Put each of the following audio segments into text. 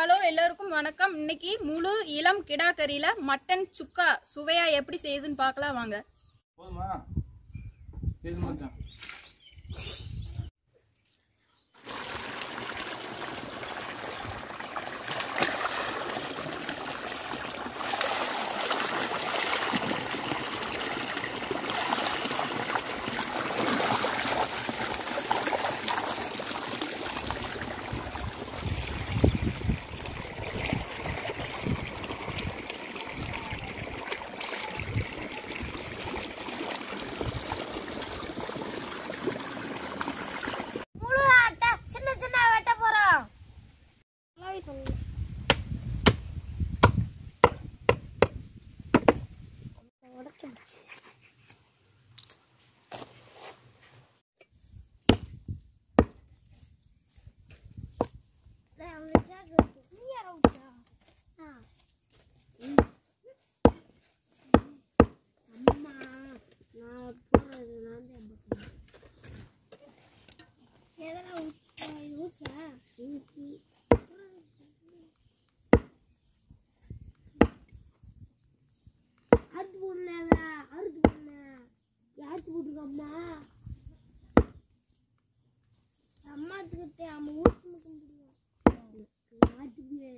hello எல்லாருக்கும் வணக்கம் இன்னைக்கு முழு இளம் கிடா கறியில மட்டன் சுக்கா சுவையா எப்படி செய்யுதுன்னு பார்க்கலாம் வாங்க போதுமா இது மட்டும் முழு ஆட்டை சின்ன சின்ன வெட்ட போறோம் அம்மா நான் போறது நான் தான் எதனா ஊச்சா ஊச்சி அறுத்து போடல அறுத்து போடல யாருக்கு போட்டுருக்கம்மா அம்மாத்துக்கிட்ட அம்மா ஊருக்கு மட்டும் போடுவோம் யாருக்கு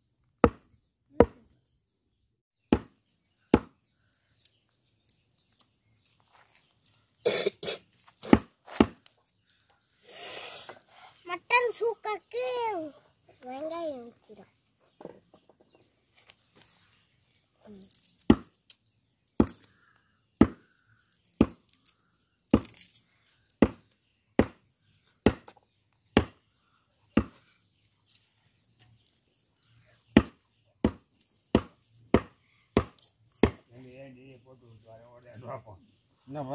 மட்டன் சூக்கருக்கு வெங்காயம் வைக்கிறோம் என்னப்பா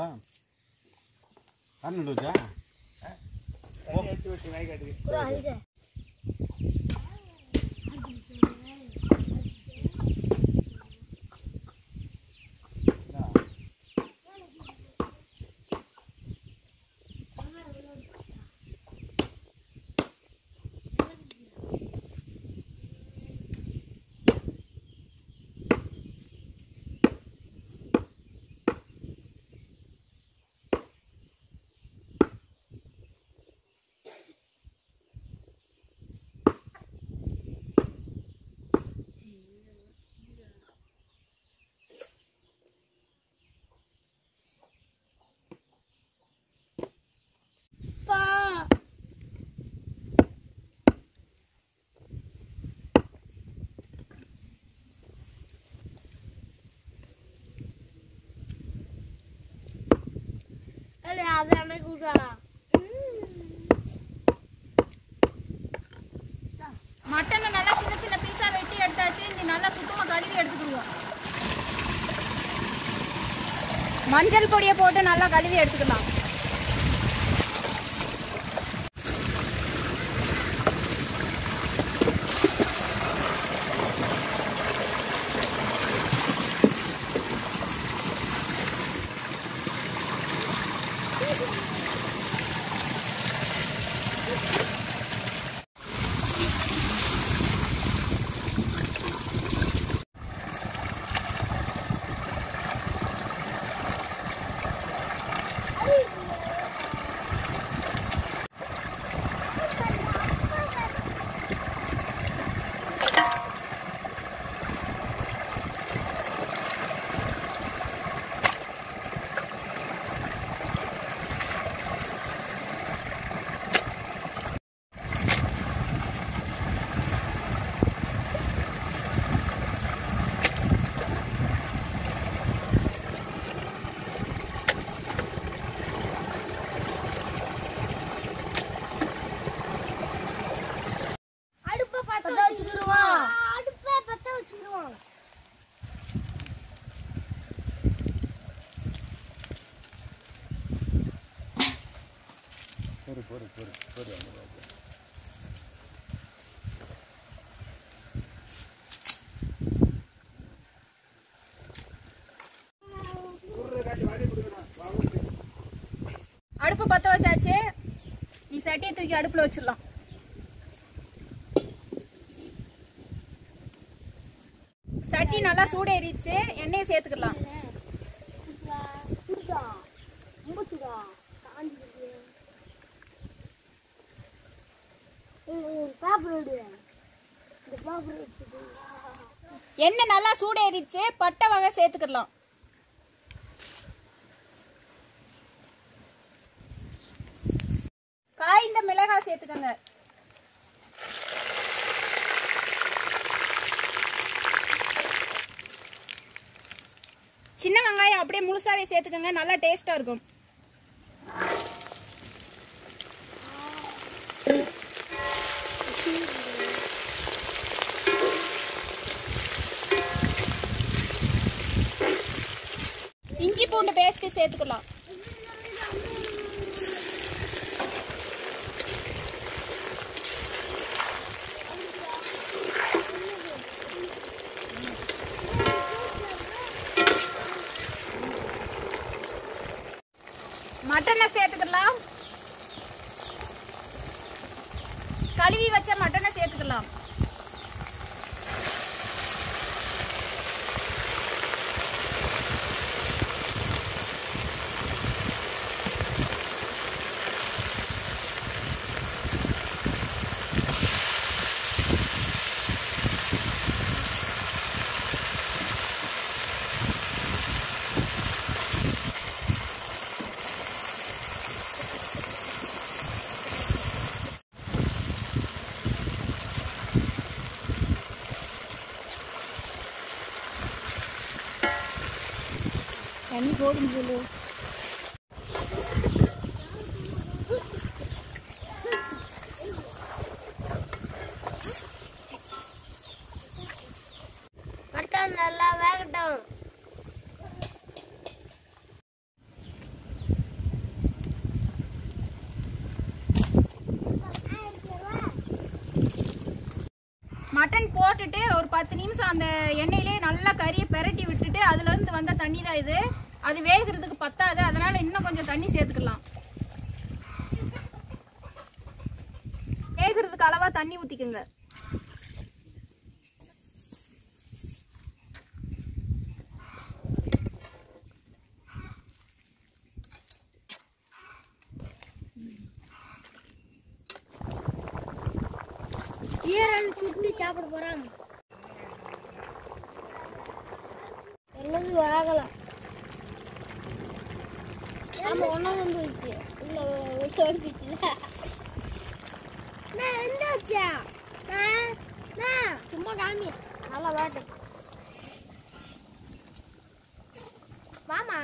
கண்ணு வச்சா ஒரு அழுக பா அது எனக்கு விடா மட்டனை நல்லா சின்ன சின்ன பீஸா வெட்டி எடுத்தாச்சு நீ நல்லா சுத்தமா கழுவி எடுத்துக்கிடுவோம் மஞ்சள் பொடியை போட்டு நல்லா கழுவி எடுத்துக்கலாம் அடுப்பை பத்த வச்சுக்கிருவோம் அடுப்பை பத்த வச்சுக்கிருவோம் பொறு பொறு பொறு பொறு அடுப்பு பத்த வச்சாச்சு நீ சட்டியை தூக்கி அடுப்புல வச்சிடலாம் சட்டி நல்லா சூடேறிச்சு எண்ணெயை சேர்த்துக்கலாம் சுடா சுடா ரொம்ப சுடா காஞ்சிருக்கு பேப்பர் எடு இந்த பேப்பர் வச்சுட்டு எண்ணெய் நல்லா சூடேறிச்சு பட்டை வகை சேர்த்துக்கலாம் காய்ந்த மிளகாய் சேர்த்துக்கோங்க சின்ன வெங்காயம் அப்படியே முழுசாவே சேர்த்துக்கோங்க நல்லா டேஸ்டா இருக்கும் இஞ்சி பூண்டு பேஸ்ட் சேர்த்துக்கலாம் மட்டனை சேர்த்துக்கலாம் கழுவி வச்ச மட்டனை சேர்த்துக்கலாம் தண்ணி போடும் சொல்லு மட்டன் நல்லா வேகட்டும் மட்டன் போட்டுட்டு ஒரு பத்து நிமிஷம் அந்த எண்ணெயிலே நல்லா கறியை பெரட்டி விட்டுட்டு அதுல இருந்து வந்த தண்ணி தான் இது அது வேகிறதுக்கு பத்தாது அதனால இன்னும் கொஞ்சம் தண்ணி சேர்த்துக்கலாம் வேகிறதுக்கு அளவா தண்ணி ஊத்திக்கோங்க ஈரல் சுட்டு சாப்பிட போறாங்க என்னது வேகலாம் ஆமா ஒன்னா வந்து வச்சு இல்ல ஓடிச்சுல நான் எந்த வச்சா சும்மா காமி நல்லா வாட்டு வாமா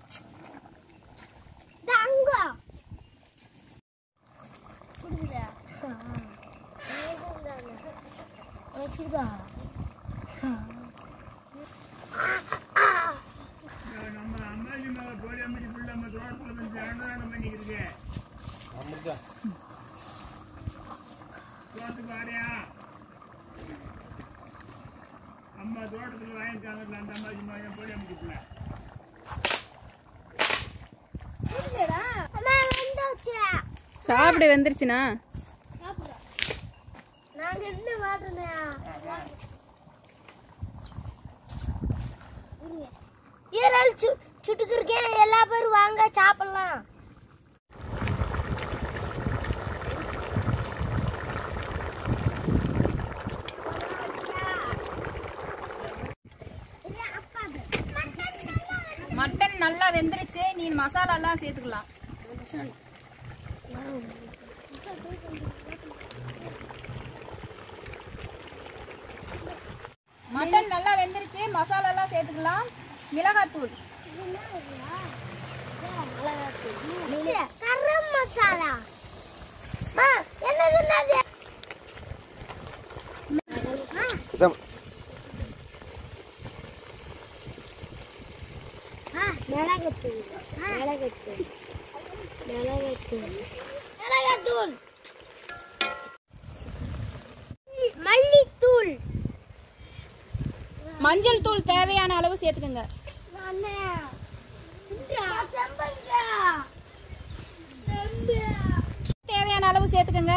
அங்க குடுக்குதா வச்சுதா நம்ம அம்மாஜி மேல போடி அம்மாஜி பிள்ளை நம்ம தோட்டத்துல வந்து அன்னதானம் பண்ணிக்கிருக்கு அமிர்தா தோட்டத்துக்கு வாரியா அம்மா தோட்டத்துல வாங்கியிருக்காங்கல்ல அந்த அம்மாஜி மேல போடி அம்மாஜி பிள்ளை அம்மா வந்தாச்சு சாப்பிட வந்துருச்சுனா நாங்க என்ன வாட்டுனா ஈரல் சு சுட்டுக்கிருக்கேன் எல்லா பேரும் வாங்க சாப்பிடலாம் மட்டன் நல்லா வெந்துருச்சு நீ மசாலாலாம் சேர்த்துக்கலாம் மட்டன் நல்லா வெந்துருச்சு மசாலாலாம் சேர்த்துக்கலாம் மிளகாத்தூள் கரம் மசாலா மா என்னது என்னது சம் மிளகாத்தூள் மிளகாத்தூள் மிளகாத்தூள் மிளகாத்தூள் மல்லித்தூள் மஞ்சள் தூள் தேவையான அளவு சேர்த்துக்கோங்க தேவையான அளவு சேர்த்துக்கோங்க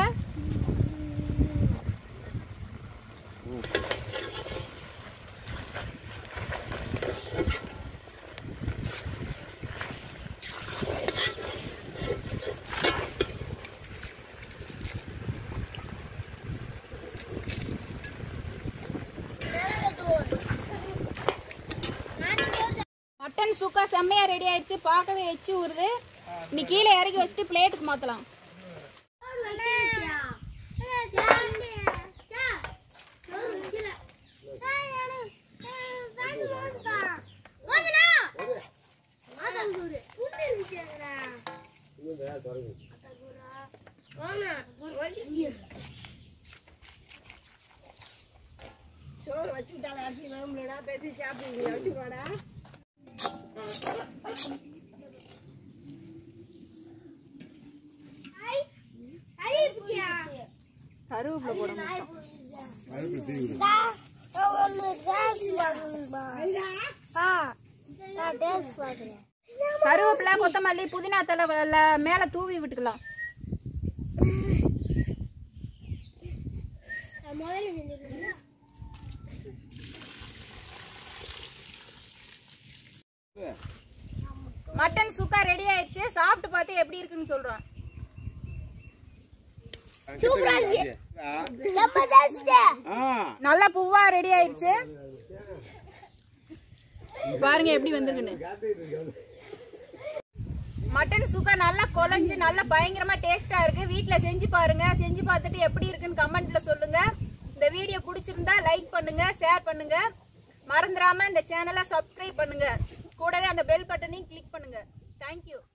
சுக்கா செம்மையா ரெடி ஆயிடுச்சு பார்க்கவே எச்சு ஊறுது நீ கீழே இறக்கி வச்சுட்டு பிளேட்டுக்கு மாத்தலாம் கருவேப்பிலை போடணும் கருவேப்பிலை கொத்தமல்லி புதினா தலை வ- மேல தூவி விட்டுக்கலாம் மட்டன் சுக்கா ரெடி ஆயிடுச்சு சாப்பிட்டு பார்த்து எப்படி இருக்குன்னு சொல்றோம் நல்லா பூவா ரெடி ஆயிடுச்சு பாருங்க எப்படி வந்திருக்குன்னு மட்டன் சுக்கா நல்லா குழஞ்சு நல்லா பயங்கரமா டேஸ்டா இருக்கு வீட்ல செஞ்சு பாருங்க செஞ்சு பார்த்துட்டு எப்படி இருக்குன்னு கமெண்ட்ல சொல்லுங்க இந்த வீடியோ பிடிச்சிருந்தா லைக் பண்ணுங்க ஷேர் பண்ணுங்க மறந்துடாம இந்த சேனலை சப்ஸ்கிரைப் பண்ணுங்க கூடவே அந்த பெல் பட்டனையும் கிளிக் பண்ணுங்க தேங்க்யூ